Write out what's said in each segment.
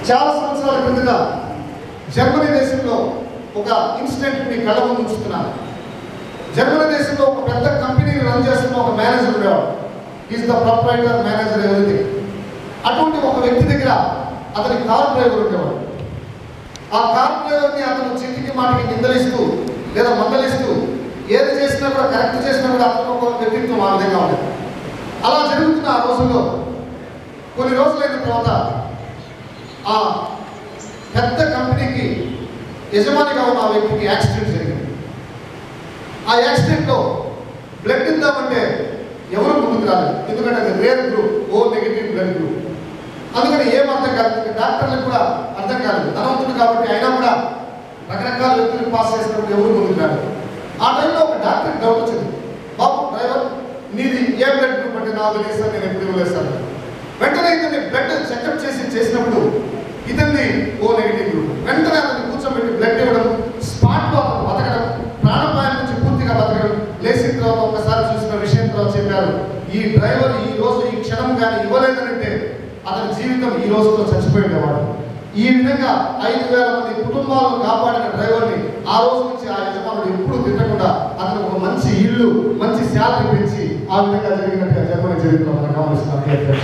చాలా సంవత్సరాల క్రిందట జర్మనీ దేశంలో ఒక ఇన్సిడెంట్ మీ కళ్ళ ముందు ఉంచుతున్నాను జర్మనీ దేశంలో ఒక పెద్ద కంపెనీని రన్ చేస్తున్న ఒక మేనేజర్ ఉండేవాడు ఈజ్ ద ప్రొపరైటర్ మేనేజర్ ఎవరిది అటువంటి ఒక వ్యక్తి దగ్గర అతని కార్ డ్రైవర్ ఉండేవాడు ఆ కార్ డ్రైవర్ని అతను చిటికి మాటికి నిందలిస్తూ లేదా మందలిస్తూ ఏది చేసినా కూడా కరెక్ట్ చేసినా కూడా అతను ఒక వ్యక్తిత్వం ఆ విధంగా ఉండేది అలా జరుగుతున్న ఆ రోజుల్లో కొన్ని రోజులైన తర్వాత ఆ పెద్ద కంపెనీకి యజమానిగా ఉన్న ఆ వ్యక్తికి యాక్సిడెంట్ జరిగింది ఆ యాక్సిడెంట్లో బ్లడ్ ఇద్దామంటే ఎవరు ముందుకు రాలేదు ఎందుకంటే అది rare group O negative blood group అందుకని ఏం అర్థం కాలేదు డాక్టర్లకు కూడా అర్థం కాలేదు ధనవంతుడు కాబట్టి అయినా కూడా రకరకాల వ్యక్తులు పాస్ చేసినప్పుడు ఎవరు ముందుకు రాలేదు ఆ టైంలో ఒక డాక్టర్ డౌట్ వచ్చింది బాబు డ్రైవర్ నీది ఏ బ్లడ్ గ్రూప్ అంటే నాకు తెలియదు సార్ నేను ఎప్పుడు ఇవ్వలేదు సార్ వెంటనే ఇతన్ని బ్లడ్ చెకప్ చేసి చేసినప్పుడు ఇతన్ని ఓ నెగిటివ్ గ్రూప్ వెంటనే అతన్ని కూర్చోబెట్టి బ్లడ్ ఇవ్వడం స్పాట్లో అతను బతకడం ప్రాణపాయం నుంచి పూర్తిగా బతకడం లేచిన తర్వాత ఒకసారి చూసిన విషయం తర్వాత చెప్పారు ఈ డ్రైవర్ ఈ రోజు ఈ క్షణం కానీ ఇవ్వలేదనంటే అతని జీవితం ఈ రోజుతో చచ్చిపోయేవాడు ఈ విధంగా ఐదు వేల మంది కుటుంబాలను కాపాడిన డ్రైవర్ని ఆ రోజు నుంచి ఆ యజమానుడు ఎప్పుడు తిట్టకుండా అతను ఒక మంచి ఇల్లు మంచి శాలరీ పెంచి ఆ విధంగా జరిగినట్టుగా జర్మనీ చరిత్ర మనం గమనిస్తున్నాం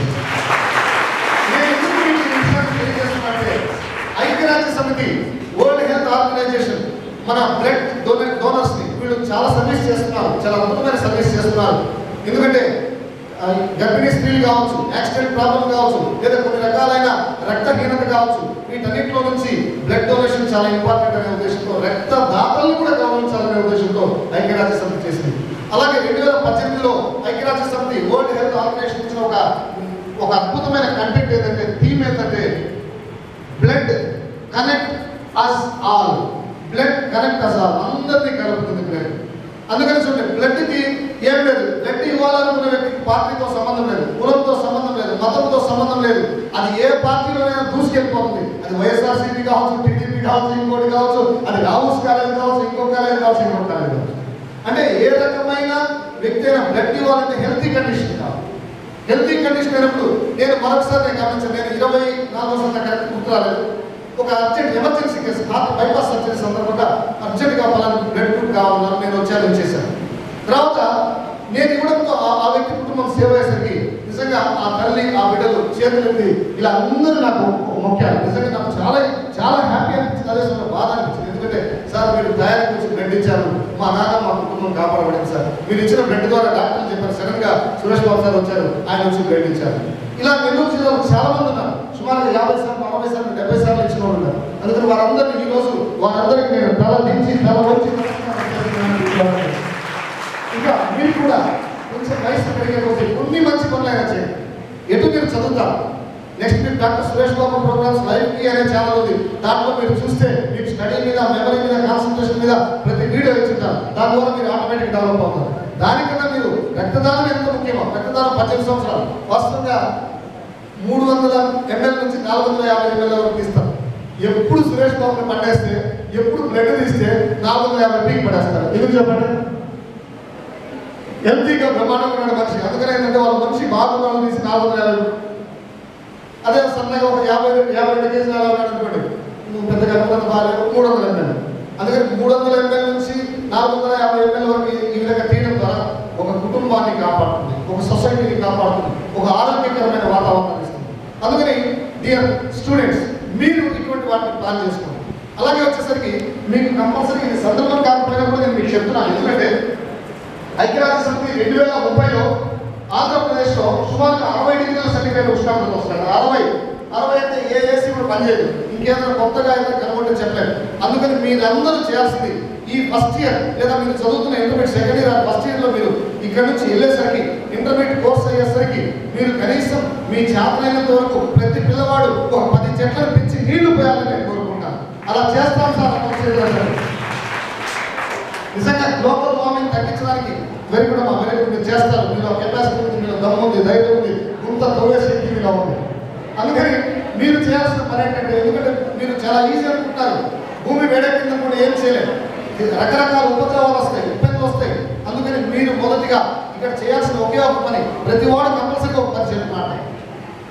నేను ఎందుకు మీకు ఈ విషయాన్ని తెలియజేస్తున్నానంటే ఐక్యరాజ్య సమితి వరల్డ్ హెల్త్ ఆర్గనైజేషన్ మన బ్లడ్ డోనర్ డోనర్స్ ని వీళ్ళు చాలా సర్వీస్ చేస్తున్నారు చాలా అద్భుతమైన సర్వీస్ చేస్తున్నారు ఎందుకంటే ఆ, గర్భిణీ స్త్రీలు కావచ్చు యాక్సిడెంట్ ప్రాబ్లం కావచ్చు లేదా కొన్ని రకాలైన రక్తహీనత కావచ్చు వీటన్నిటిలో నుంచి బ్లడ్ డొనేషన్ చాలా ఇంపార్టెంట్ అనే ఉద్దేశంతో రక్తదాతలను కూడా గౌరవించాలనే ఉద్దేశంతో ఐక్యరాజ్య సమితి చేసింది అలాగే రెండు వేల పద్దెనిమిదిలో ఐక్యరాజ్య సమితి వరల్డ్ హెల్త్ ఆర్గనైజేషన్ ఇచ్చిన ఒక ఒక అద్భుతమైన కంటెంట్ ఏంటంటే థీమ్ ఏంటంటే blood connect us all blood connect us all అందరినీ కలుపుతుంది బ్లడ్ అందుకని చూడండి బ్లడ్కి ఏం లేదు బ్లడ్ ఇవ్వాలనుకున్న వ్యక్తికి పార్టీతో సంబంధం లేదు కులంతో సంబంధం లేదు మతంతో సంబంధం లేదు అది ఏ పార్టీలోనైనా దూసుకెళ్ళిపోతుంది అది వైఎస్ఆర్సీపీ కావచ్చు టీడీపీ కావచ్చు ఇంకోటి కావచ్చు అది రావుస్ కాలేజ్ కావచ్చు ఇంకో కాలేజ్ కావచ్చు ఇంకో కాలేజ్ కావచ్చు అంటే ఏ రకమైన వ్యక్తి అయినా బ్లడ్ ఇవ్వాలంటే హెల్తీ కండిషన్ కావాలి హెల్తీ కండిషన్ అయినప్పుడు నేను మరొకసారి నేను గమనించాను నేను ఇరవై నాలుగో సంవత్సరం కరెక్ట్ గుర్తు రాలేదు ఒక urgent emergency case heart bypass surgery సందర్భంగా అర్జెంట్గా పలానా బ్లడ్ గ్రూప్ కావాలన్నారు నేను వచ్చాను ఇచ్చేసాను తర్వాత నేను ఇవ్వడంతో ఆ ఆ వ్యక్తి కుటుంబం సేవ అయ్యేసరికి నిజంగా ఆ తల్లి ఆ బిడ్డలు చేతులెత్తి ఇలా అందరూ నాకు మొక్కారు నిజంగా నాకు చాలా చాలా హ్యాపీ అనిపించింది అదే సమయంలో బాధ అనిపించింది ఎందుకంటే సార్ మీరు తయారీ గురించి బ్లడ్ ఇచ్చారు మా నాన్న మా కుటుంబం కాపాడబడింది సార్ మీరు ఇచ్చిన బ్లడ్ ద్వారా డాక్టర్లు చెప్పారు సడన్ గా సురేష్ బాబు సార్ వచ్చారు ఆయన వచ్చి బ్లడ్ ఇచ్చారు ఇలా నెల్లూరు జిల్లాలో చాలా మంది ఉన్నారు సుమారుగా యాభై సార్లు అరవై సార్లు డెబ్బై సార్లు ఇచ్చిన వాళ్ళు ఉన్నారు అందుకని వారందరినీ ఈ రోజు వారందరికీ నేను తల దించి తల వచ్చి ఇంకా మీరు కూడా కొంచెం వయసు పెరిగే కొద్దీ కొన్ని మంచి పనులైనా చేయండి ఎటు మీరు చదువుతారు నెక్స్ట్ మీరు doctor Suresh Babu programs live కి అనే ఛానల్ ఉంది దాంట్లో మీరు చూస్తే మీకు స్టడీ మీద మెమరీ మీద కాన్సన్ట్రేషన్ మీద ప్రతి వీడియో ఇచ్చింటారు దాని ద్వారా మీరు ఆటోమేటిక్ డెవలప్ అవుతారు దానికన్నా మీరు రక్తదానం ఎంత ముఖ్యమో రక్తదానం పద్దెనిమిది సంవత్సరాలు వాస్తవంగా మూడు వందల ఎంఎల్ నుంచి నాలుగు వందల యాభై ఎంఎల్ వరకు తీస్తారు ఎప్పుడు సురేష్ బాబుని పట్టేస్తే ఎప్పుడు బ్లడ్ తీస్తే నాలుగు వందల యాభై పీక్ పడేస్తారు ఎందుకు చెప్పండి హెల్తీగా బ్రహ్మాండంగా ఉన్నాడు మనిషి అందుకనే ఏంటంటే వాళ్ళ మనిషి బాగున్నాడు తీసి నాలుగు వందల యాభై అదే సన్నగా ఒక యాభై రెండు యాభై రెండు కేజీలు అలా ఉన్నాడు అనుకోండి నువ్వు పెద్దగా ఉన్నత బాగాలేదు మూడు వందల ఎంఎల్ అందుకని మూడు వందల ఎంఎల్ నుంచి నాలుగు వందల యాభై ఎంఎల్ వరకు ఈ విధంగా తీయడం ద్వారా ఒక కుటుంబాన్ని కాపాడుతుంది ఒక సొసైటీని కాపాడుతుంది ఒక ఆరోగ్యకరమైన వాతావరణాన్ని ఇస్తుంది అందుకని డియర్ స్టూడెంట్స్ మీరు ఇటువంటి వాటిని ప్లాన్ చేసుకోండి అలాగే వచ్చేసరికి మీకు కంపల్సరీ ఇది సందర్భం కాకపోయినా కూడా నేను మీకు చెప్తున్నాను ఎందుకంటే ఐక్యరాజ్య సమితి రెండు వేల ముప్పైలో ఆంధ్రప్రదేశ్లో సుమారుగా అరవై డిగ్రీల సెంటిగ్రేడ్ ఉష్ణోగ్రత వస్తుంది అరవై అరవై అయితే ఏ ఏసీ కూడా పనిచేయదు ఇంకేదైనా కొత్తగా ఏదైనా కనుగొంటే చెప్పలేదు అందుకని మీరందరూ చేయాల్సింది ఈ ఫస్ట్ ఇయర్ లేదా మీరు చదువుతున్న ఇంటర్మీడియట్ సెకండ్ ఇయర్ ఫస్ట్ ఇయర్లో మీరు ఇక్కడ నుంచి వెళ్ళేసరికి ఇంటర్మీడియట్ కోర్స్ అయ్యేసరికి మీరు కనీసం మీ చేతనైనంత వరకు ప్రతి పిల్లవాడు ఒక పది చెట్లను పెంచి నీళ్లు పోయాలని నేను కోరుకుంటాను అలా చేస్తాం సార్ అన్న చేయడం నిజంగా గ్లోబల్ వార్మింగ్ తగ్గించడానికి వెరీ గుడ్ అమ్మా వెరీ గుడ్ మీరు చేస్తారు మీలో కెపాసిటీ ఉంది మీలో దమ్ము ఉంది ధైర్యం ఉంది గుంత తవ్వే శక్తి మీలో ఉంది అందుకని మీరు చేయాల్సిన పని ఏంటంటే ఎందుకంటే మీరు చాలా ఈజీ అనుకుంటారు భూమి వేడెక్కింది కూడా ఏం చేయలేదు ఇది రకరకాల ఉపద్రవాలు వస్తాయి ఇబ్బందులు వస్తాయి అందుకని మీరు మొదటిగా ఇక్కడ చేయాల్సిన ఒకే ఒక పని ప్రతి వాడు కంపల్సరీగా ఒక పని చేయాలి మాట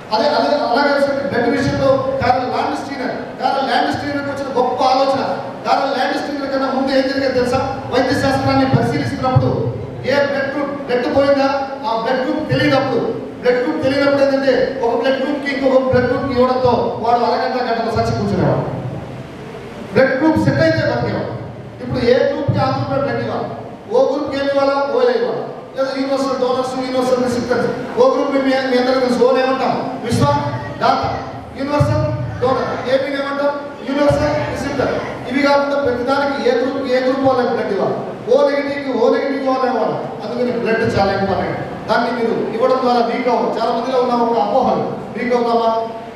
అదే అదే అలాగే బ్లడ్ విషయంలో కారణం ల్యాండ్ స్టీనర్ కారణం ల్యాండ్ స్టీనర్కి వచ్చిన గొప్ప ఆలోచన కారణం ల్యాండ్ స్టీనర్ కన్నా ముందు ఏం జరిగేది తెలుసా వైద్య శాస్త్రాన్ని పరిశీలిస్తున్నప్పుడు ఏ బ్లడ్ గ్రూప్ బ్లడ్ పోయిందా ఆ బ్లడ్ గ్రూప్ తెలియనప్పుడు బ్లడ్ గ్రూప్ తెలియనప్పుడు ఏంటంటే ఒక బ్లడ్ గ్రూప్ కి ఇంకొక బ్లడ్ గ్రూప్ కి ఇవ్వడంతో వాడు అరగంట గంటలో సచ్చి కూర్చునేవాడు బ్లడ్ గ్రూప్ సెట్ అయితే బతికేవాడు ఇప్పుడు ఏ గ్రూప్ కి ఆ గ్రూప్ బ్లడ్ ఇవ్వాలి ఓ గ్రూప్ ఏమి ఇవ్వాలా ఓ ఇవ్వాలి లేదా universal donors universal recipients O group మీ మీ అందరికీ తెలుసు ఓన్ ఏమంటాం విశ్వ దాత యూనివర్సల్ డోనర్ ఏపీ ఏమంటాం యూనివర్సల్ రిసిప్టర్ ఇవి కాకుండా ప్రతిదానికి ఏ గ్రూప్ ఏ గ్రూప్ వాళ్ళకి బ్లడ్ ఇవ్వాలి ఓ నెగిటివ్ ఓ నెగిటివ్ వాళ్ళే ఇవ్వాలి అందుకని బ్లడ్ చాలా ఇంపార్టెంట్ దాన్ని మీరు ఇవ్వడం ద్వారా వీక్ అవ్వదు చాలా మందిలో ఉన్న ఒక అపోహలు వీక్ అవుతామా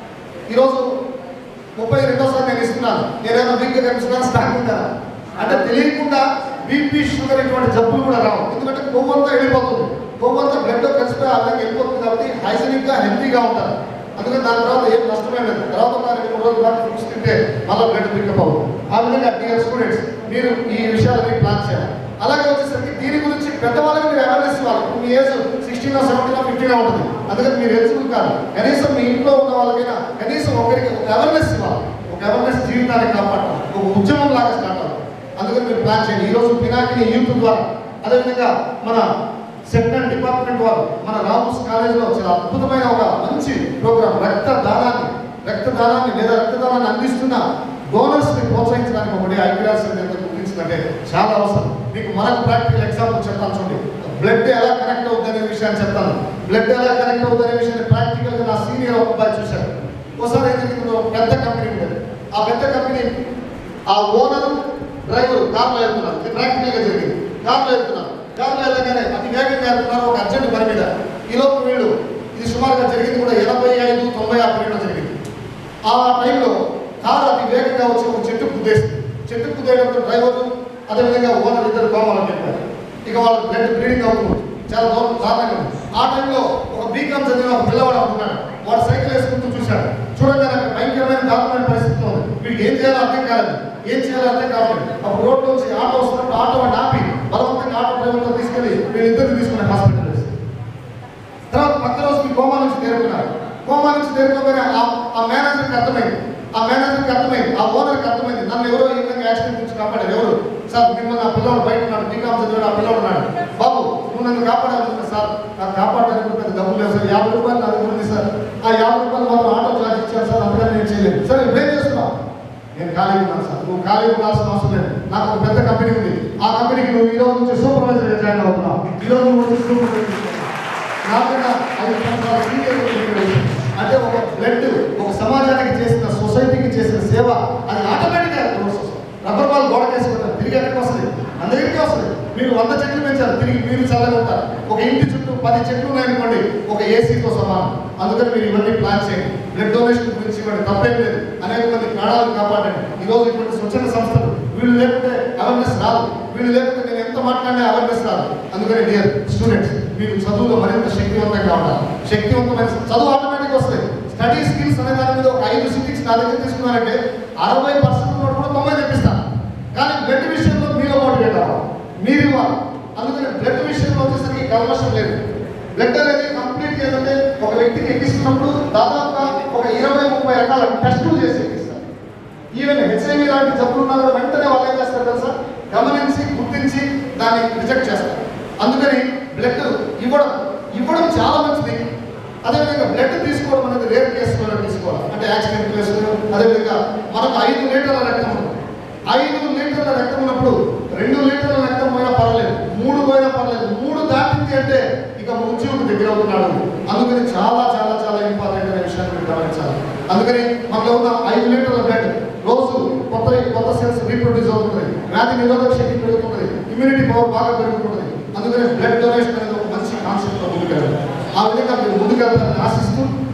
ఈరోజు ముప్పై రెండోసారి నేను ఇస్తున్నాను నేనేమైనా వీక్గా కనిపిస్తున్నాను స్టాక్ ఉంటారా అంటే తెలియకుండా బీపీ షుగర్ ఇటువంటి జబ్బులు కూడా రావు ఎందుకంటే కొవ్వంతా వెళ్ళిపోతుంది కొవ్వంతా బ్లడ్లో కలిసిపోయి ఆ విధంగా వెళ్ళిపోతుంది కాబట్టి హైజీనిక్గా హెల్తీగా ఉంటారు అందుకని దాని తర్వాత ఏం నష్టమే లేదు తర్వాత ఒక రెండు మూడు రోజులు దాకా ఫుడ్స్ తింటే మళ్ళీ బ్లడ్ పికప్ అవుతుంది ఆ విధంగా డియర్ స్టూడెంట్స్ మీరు ఈ విషయాలని ప్లాన్ చేయాలి అలాగే వచ్చేసరికి దీని గురించి పెద్దవాళ్ళకి మీరు అవేర్నెస్ ఇవ్వాలి ఇప్పుడు మీ ఏజ్ సిక్స్టీన్ సెవెంటీన్ ఫిఫ్టీన్ ఉంటుంది అందుకని మీరు ఎలిజిబుల్ కాదు కనీసం మీ ఇంట్లో ఉన్న వాళ్ళకైనా కనీసం ఒకరికి ఒక అవేర్నెస్ ఇవ్వాలి ఒక అవేర్నెస్ జీవితాన్ని కాపాడాలి ఒక ఉద్యమం లాగా స్టార్ట్ అవ్వాలి అందుకని మీరు ప్లాన్ చేయండి ఈరోజు పినాకిని యూత్ ద్వారా అదేవిధంగా మన సెకండ్ డిపార్ట్మెంట్ వారు మన రామోస్ కాలేజీలో చాలా అద్భుతమైన ఒక మంచి ప్రోగ్రామ్ రక్త దానాన్ని రక్త దానాన్ని లేదా రక్తదానాన్ని అందిస్తున్న డోనర్స్ ని ప్రోత్సహించడానికి ఒకటి ఐక్యరాజ్య సమితి గుర్తించిందంటే చాలా అవసరం మీకు మరొక ప్రాక్టికల్ ఎగ్జాంపుల్ చెప్తాను చూడండి బ్లడ్ ఎలా కనెక్ట్ అవుతుంది అనే విషయాన్ని చెప్తాను బ్లడ్ ఎలా కనెక్ట్ అవుతుంది అనే విషయాన్ని ప్రాక్టికల్ గా నా సీనియర్ ఒక అబ్బాయి చూశారు ఒకసారి ఏం జరిగింది ఒక పెద్ద కంపెనీ ఉండేది ఆ పెద్ద కంపెనీ ఆ ఓనర్ డ్రైవర్ కార్లో వెళ్తున్నారు ఇది ప్రాక్టికల్ గా జరిగింది కార్లో వెళ్తున్నారు కార్లో వెళ్ళగానే అతి వేగంగా వెళ్తున్నారు ఒక అర్జెంట్ పని మీద ఈ లోపు వీళ్ళు ఇది సుమారుగా జరిగింది కూడా ఎనభై ఐదు తొంభై ఆ పీరియడ్లో జరిగింది ఆ టైంలో కారు అతి వేగంగా వచ్చి ఒక చెట్టు కుద్దేసింది చెట్టు కుద్దేయడంతో డ్రైవర్ అదేవిధంగా ఓనర్ ఇద్దరు కోమాలని చెప్పారు ఇక వాళ్ళ బ్లడ్ బ్లీడింగ్ అవుతుంది చాలా దూరం దారుణంగా ఉంది ఆ టైంలో ఒక బీకామ్ చదివిన ఒక పిల్లవాడు అనుకున్నాడు వాడు సైకిల్ వేసుకుంటూ చూశాడు చూడగానే అక్కడ భయంకరమైన దారుణమైన పరిస్థితిలో ఉంది వీడికి ఏం చేయాలో అర్థం కాలేదు ఏం చేయాలో అర్థం కావట్లేదు అప్పుడు రోడ్లో నుంచి ఆటో వస్తున్నప్పుడు ఆటో వాడిని ఆపి బలవంతంగా ఆటో డ్రైవర్తో తీసుకెళ్ళి వీళ్ళిద్దరిని తీసుకుని హాస్పిటల్ వేసి తర్వాత పక్క రోజు మీ కోమా నుంచి తేరుకున్నారు కోమా నుంచి తేరుకోగానే ఆ ఆ మేనేజర్కి అర్థమైంది ఆ మేనేజర్కి అర్థమైంది ఆ ఓనర్కి అర్థమైంది నన్ను ఎవరో ఈ విధంగా యాక్సిడెంట్ నుంచి కాపాడారు ఎవరు సార్ మిమ్మల్ని ఆ పిల్లవాడు బయట ఉన్నాడు బీకామ్ చదివాడు ఆ పిల్లవాడు ఉన్నాడు బాబు నువ్వు నన్ను కాపాడాలనుకున్నా సార్ నాకు కాపాడడానికి పెద్ద డబ్బులు లేదు సార్ యాభై రూపాయలు నా దగ్గర ఉంది సార్ ఆ యాభై రూపాయలు మాత్రం ఆటో చార్జ్ ఇచ్చాను సార్ అందుకని నేను చేయలేదు సరే ఇప్పుడేం చేస్తున్నావు నేను ఖాళీగా ఉన్నాను సార్ నువ్వు ఖాళీగా ఉండాల్సిన అవసరం లేదు నాకు ఒక పెద్ద కంపెనీ ఉంది ఆ కంపెనీకి నువ్వు ఈ రోజు నుంచి సూపర్వైజర్గా జాయిన్ అవుతున్నావు ఈ రోజు నువ్వు వచ్చి సూపర్వైజర్ నాకన్నా ఐదు సంవత్సరాల senior వ్యక్తి. అంటే ఒక బ్లడ్ ఒక సమాజానికి చేసిన సొసైటీకి చేసిన సేవ అది ఆటోమేటిక్గా రబ్బర్ బాల్ గోడ చేసుకుంటారు తిరిగి ఎక్కడికి వస్తుంది మన దగ్గరికి వస్తుంది మీరు వంద చెట్లు పెంచారు తిరిగి మీరు చల్లగా ఉంటారు ఒక ఇంటి చుట్టూ పది చెట్లు ఉన్నాయనుకోండి ఒక ఏసీతో సమానం అందుకని మీరు ఇవన్నీ ప్లాన్ చేయండి బ్లడ్ డొనేషన్ గురించి ఇవ్వండి తప్పేం లేదు అనేక మంది ప్రాణాలు కాపాడండి ఈ రోజు ఇటువంటి స్వచ్ఛంద సంస్థలు వీళ్ళు లేకుంటే అవేర్నెస్ రాదు వీళ్ళు లేకుంటే నేను ఎంత మాట్లాడినా అవేర్నెస్ రాదు అందుకని డియర్ స్టూడెంట్స్ మీరు చదువులో మరింత శక్తివంతంగా ఉండాలి శక్తివంతమైన చదువు ఆటోమేటిక్ వస్తుంది స్టడీ స్కిల్స్ అనే దాని మీద ఒక ఐదు సిట్టింగ్స్ నా దగ్గర తీసుకున్నారంటే అరవై పర్సెంట్ ఉన్నప్పుడు కూడా తొంభై తెప్పిస్తాను కానీ బ్లడ్ విషయంలో మీలో మోటివేట్ అవ్వాలి మీరు ఇవ్వాలి అందుకని బ్లడ్ విషయంలో వచ్చేసరికి కల్మషం లేదు బ్లడ్ అనేది కంప్లీట్ ఏంటంటే ఒక వ్యక్తికి ఎక్కిస్తున్నప్పుడు దాదాపుగా ఒక ఇరవై ముప్పై రకాల టెస్టులు చేసి ఎక్కిస్తారు ఈవెన్ హెచ్ఐవి లాంటి జబ్బులు ఉన్నా కూడా వెంటనే వాళ్ళు ఏం చేస్తారు తెలుసా గమనించి గుర్తించి దాన్ని రిజెక్ట్ చేస్తారు అందుకని బ్లడ్ ఇవ్వడం ఇవ్వడం చాలా మంచిది అదేవిధంగా బ్లడ్ తీసుకోవడం అనేది రేర్ కేసులో తీసుకోవాలి అంటే యాక్సిడెంట్ కేసులు అదేవిధంగా మనకు ఐదు లీటర్ల రక్తం ఉంది ఐదు లీటర్ల రక్తం ఉన్నప్పుడు రెండు లీటర్ల రక్తం పోయినా పర్లేదు మూడు పోయినా పర్లేదు మూడు దాటింది అంటే ఇక మృత్యువుకు దగ్గర అవుతున్నాడు అందుకని చాలా చాలా చాలా ఇంపార్టెంట్ అనే విషయాన్ని మీరు గమనించాలి అందుకని మనలో ఉన్న ఐదు లీటర్ల బ్లడ్ రోజు కొత్త కొత్త సెల్స్ రీప్రొడ్యూస్ అవుతుంది వ్యాధి నిరోధక శక్తి పెరుగుతుంది ఇమ్యూనిటీ పవర్ బాగా పెరుగుతుంది అందుకని బ్లడ్ డొనేషన్ అనేది ఒక మంచి కాన్సెప్ట్ ముందుకెళ్ళాలి ఆ విధంగా మీరు ముందుకెళ్తారని ఆశిస్తూ